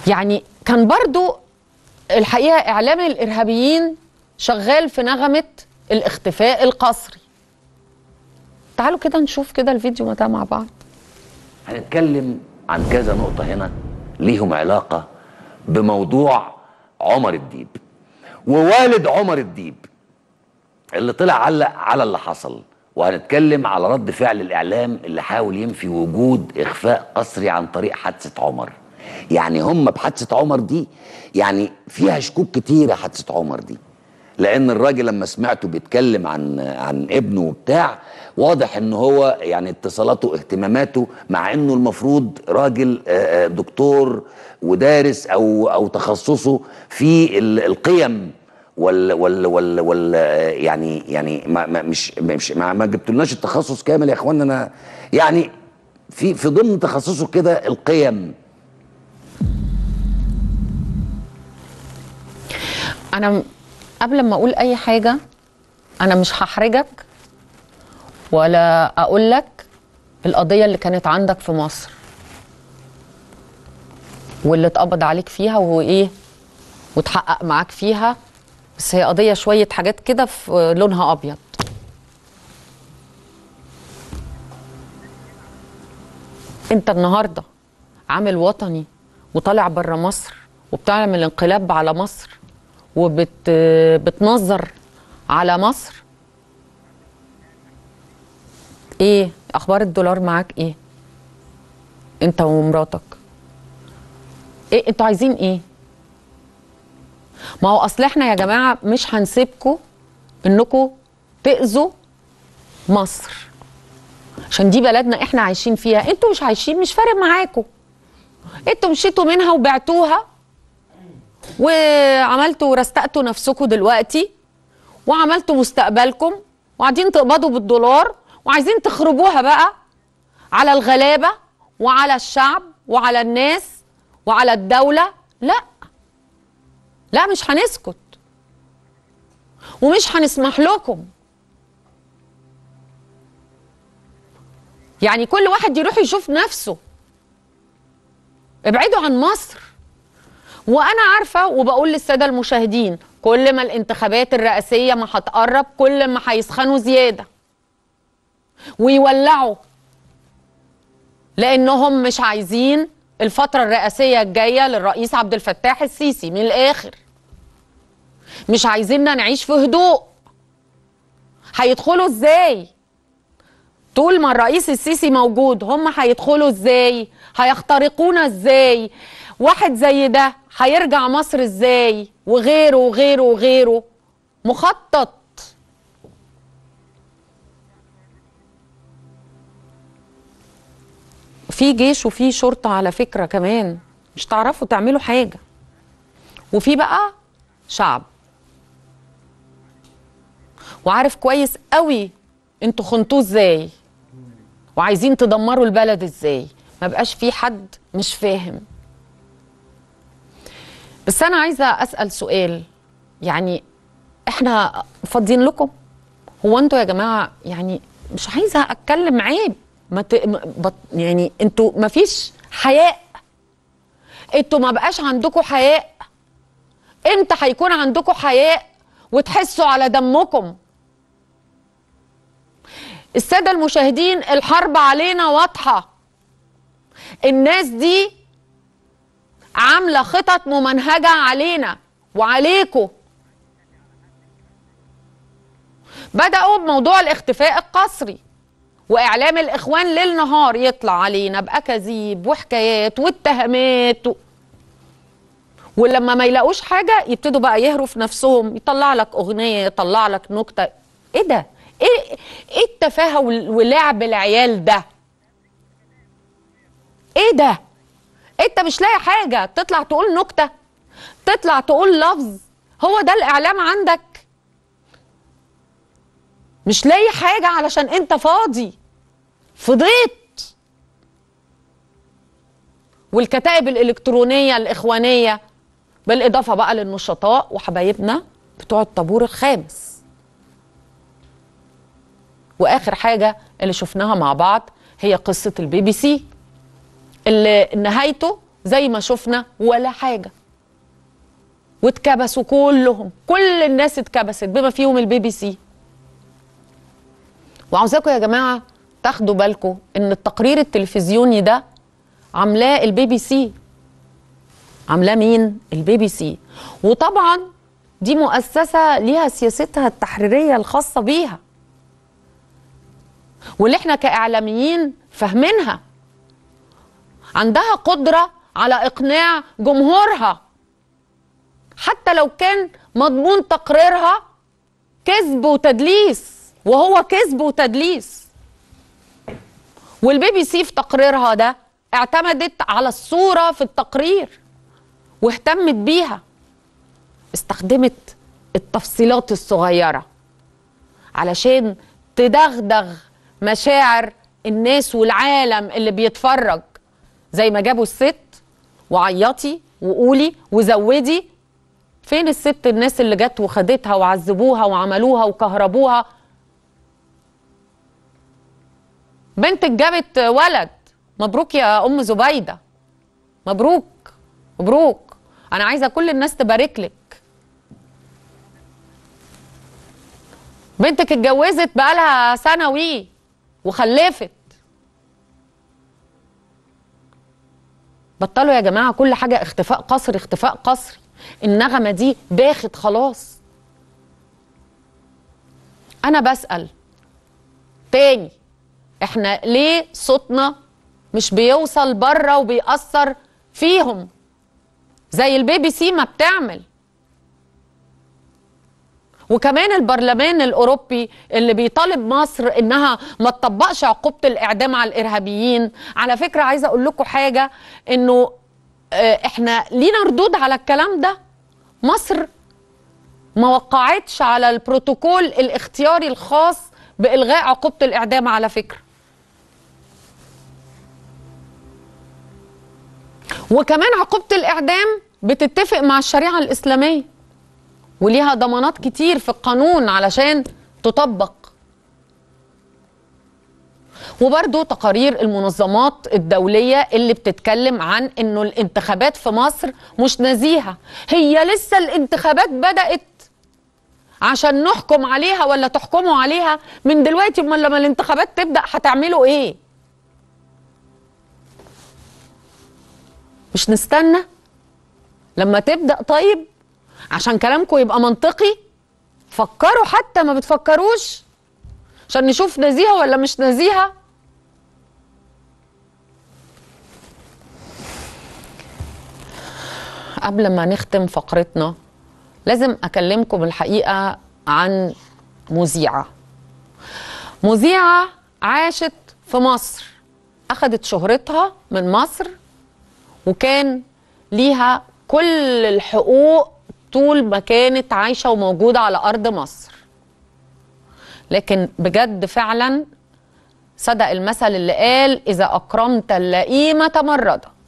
يعني كان برضو الحقيقه اعلام الارهابيين شغال في نغمه الاختفاء القسري تعالوا كده نشوف كده الفيديو ده مع بعض هنتكلم عن كذا نقطة هنا ليهم علاقة بموضوع عمر الديب ووالد عمر الديب اللي طلع علق على اللي حصل وهنتكلم على رد فعل الإعلام اللي حاول ينفي وجود إخفاء قسري عن طريق حادثة عمر يعني هم بحادثة عمر دي يعني فيها شكوك كتيرة حادثة عمر دي لان الراجل لما سمعته بيتكلم عن عن ابنه وبتاع واضح ان هو يعني اتصالاته واهتماماته مع انه المفروض راجل آه، آه، دكتور ودارس او او تخصصه في ال- القيم وال وال وال, وال آه، يعني يعني ما ما مش مش ما, ما جبتلناش التخصص كامل يا اخوانا انا يعني في في ضمن تخصصه كده القيم انا م- قبل ما اقول اي حاجه انا مش هحرجك ولا اقول لك القضيه اللي كانت عندك في مصر واللي اتقبض عليك فيها وايه وتحقق معاك فيها بس هي قضيه شويه حاجات كده في لونها ابيض انت النهارده عامل وطني وطالع بره مصر وبتعمل انقلاب على مصر وبت بتنظر على مصر ايه اخبار الدولار معاك ايه انت ومراتك ايه انتوا عايزين ايه ما هو اصل احنا يا جماعه مش هنسيبكم انكم تاذوا مصر عشان دي بلدنا احنا عايشين فيها انتوا مش عايشين مش فارق معاكم انتوا مشيتوا منها وبعتوها وعملتوا ورستقتوا نفسكم دلوقتي وعملتوا مستقبلكم وقاعدين تقبضوا بالدولار وعايزين تخربوها بقى على الغلابه وعلى الشعب وعلى الناس وعلى الدوله لا لا مش هنسكت ومش هنسمح لكم يعني كل واحد يروح يشوف نفسه ابعدوا عن مصر وانا عارفه وبقول للساده المشاهدين كل ما الانتخابات الرئاسيه ما هتقرب كل ما هيسخنوا زياده ويولعوا لانهم مش عايزين الفتره الرئاسيه الجايه للرئيس عبد الفتاح السيسي من الاخر مش عايزيننا نعيش في هدوء هيدخلوا ازاي طول ما الرئيس السيسي موجود هم هيدخلوا ازاي هيخترقونا ازاي واحد زي ده هيرجع مصر ازاي وغيره وغيره وغيره مخطط في جيش وفي شرطة على فكرة كمان مش تعرفوا تعملوا حاجة وفي بقى شعب وعارف كويس قوي انتوا خنتوه ازاي وعايزين تدمروا البلد ازاي ما بقاش في حد مش فاهم بس انا عايزه اسال سؤال يعني احنا فاضيين لكم هو انتوا يا جماعه يعني مش عايزه اتكلم عيب ما ت... م- بط... يعني انتوا ما فيش حياء انتوا ما بقاش عندكم حياء امتى هيكون عندكم حياء وتحسوا على دمكم الساده المشاهدين الحرب علينا واضحه الناس دي عامله خطط ممنهجه علينا وعليكم بداوا بموضوع الاختفاء القسري واعلام الاخوان ليل نهار يطلع علينا باكاذيب وحكايات واتهامات و... ولما ما يلاقوش حاجه يبتدوا بقى يهروا في نفسهم يطلع لك اغنيه يطلع لك نكته ايه ده ايه ايه التفاهه وال- ولعب العيال ده ايه ده انت مش لاقي حاجه تطلع تقول نكته تطلع تقول لفظ هو ده الاعلام عندك مش لاقي حاجه علشان انت فاضي فضيت والكتائب الالكترونيه الاخوانيه بالاضافه بقى للنشطاء وحبايبنا بتوع الطابور الخامس واخر حاجه اللي شفناها مع بعض هي قصه البي بي سي اللي نهايته زي ما شفنا ولا حاجه واتكبسوا كلهم كل الناس اتكبست بما فيهم البي بي سي وعاوزاكم يا جماعه تاخدوا بالكم ان التقرير التلفزيوني ده عاملاه البي بي سي عاملاه مين البي بي سي وطبعا دي مؤسسه ليها سياستها التحريريه الخاصه بيها واللي احنا كاعلاميين فاهمينها عندها قدره على اقناع جمهورها حتى لو كان مضمون تقريرها كذب وتدليس وهو كذب وتدليس والبي بي سي في تقريرها ده اعتمدت على الصورة في التقرير واهتمت بيها استخدمت التفصيلات الصغيرة علشان تدغدغ مشاعر الناس والعالم اللي بيتفرج زي ما جابوا الست وعيطي وقولي وزودي فين الست الناس اللي جت وخدتها وعذبوها وعملوها وكهربوها بنتك جابت ولد مبروك يا ام زبيده مبروك مبروك انا عايزه كل الناس تبارك لك بنتك اتجوزت بقالها سنه وي وخلفت بطلوا يا جماعه كل حاجه اختفاء قسري اختفاء قسري النغمه دي باخت خلاص انا بسال تاني احنا ليه صوتنا مش بيوصل بره وبيأثر فيهم زي البي بي سي ما بتعمل وكمان البرلمان الاوروبي اللي بيطالب مصر انها ما تطبقش عقوبه الاعدام على الارهابيين على فكره عايزه اقول لكم حاجه انه آه، احنا لينا ردود على الكلام ده مصر ما وقعتش على البروتوكول الاختياري الخاص بالغاء عقوبه الاعدام على فكره وكمان عقوبه الاعدام بتتفق مع الشريعه الاسلاميه وليها ضمانات كتير في القانون علشان تطبق وبرضو تقارير المنظمات الدولية اللي بتتكلم عن انه الانتخابات في مصر مش نزيهة هي لسه الانتخابات بدأت عشان نحكم عليها ولا تحكموا عليها من دلوقتي امال لما الانتخابات تبدأ هتعملوا ايه مش نستنى لما تبدأ طيب عشان كلامكم يبقى منطقي فكروا حتى ما بتفكروش عشان نشوف نزيهة ولا مش نزيهة قبل ما نختم فقرتنا لازم أكلمكم الحقيقة عن مذيعة مذيعة عاشت في مصر أخدت شهرتها من مصر وكان ليها كل الحقوق طول ما كانت عايشة وموجودة على أرض مصر لكن بجد فعلا صدق المثل اللي قال إذا أكرمت اللئيم تمرده